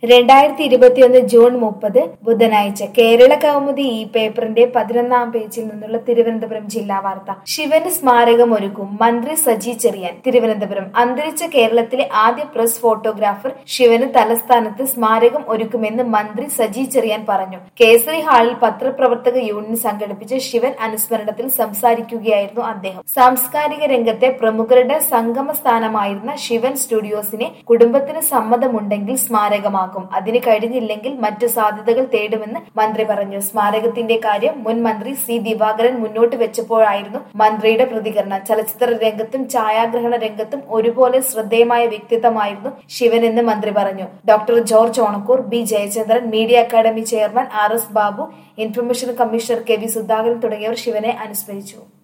രണ്ടായിരത്തി ഇരുപത്തിയൊന്ന് ജൂൺ മുപ്പത് ബുധനാഴ്ച കേരള കൗമുദി ഈ പേപ്പറിന്റെ പതിനൊന്നാം പേജിൽ നിന്നുള്ള തിരുവനന്തപുരം ജില്ലാ വാർത്ത ശിവന് സ്മാരകം ഒരുക്കും മന്ത്രി സജി ചെറിയാൻ തിരുവനന്തപുരം അന്തരിച്ച കേരളത്തിലെ ആദ്യ പ്രസ് ഫോട്ടോഗ്രാഫർ ശിവന് തലസ്ഥാനത്ത് സ്മാരകം ഒരുക്കുമെന്ന് മന്ത്രി സജി ചെറിയാൻ പറഞ്ഞു കേസരി ഹാളിൽ പത്രപ്രവർത്തക യൂണിയൻ സംഘടിപ്പിച്ച ശിവൻ അനുസ്മരണത്തിൽ സംസാരിക്കുകയായിരുന്നു അദ്ദേഹം സാംസ്കാരിക രംഗത്തെ പ്രമുഖരുടെ സംഗമ സ്ഥാനമായിരുന്ന ശിവൻ സ്റ്റുഡിയോസിനെ കുടുംബത്തിന് സമ്മതമുണ്ടെങ്കിൽ സ്മാരകമാകും അതിന് കഴിഞ്ഞില്ലെങ്കിൽ മറ്റു സാധ്യതകൾ തേടുമെന്ന് മന്ത്രി പറഞ്ഞു സ്മാരകത്തിന്റെ കാര്യം മുൻ മന്ത്രി സി ദിവാകരൻ മുന്നോട്ട് വെച്ചപ്പോഴായിരുന്നു മന്ത്രിയുടെ പ്രതികരണം ചലച്ചിത്ര രംഗത്തും ഛായാഗ്രഹണ രംഗത്തും ഒരുപോലെ ശ്രദ്ധേയമായ വ്യക്തിത്വമായിരുന്നു ശിവൻ എന്ന് മന്ത്രി പറഞ്ഞു doctor George Onakkoor B Jayachandran media academy chairman R S Babu information commissioner K V Sudhakaran തുടങ്ങിയവർ ശിവനെ അനുസ്മരിച്ചു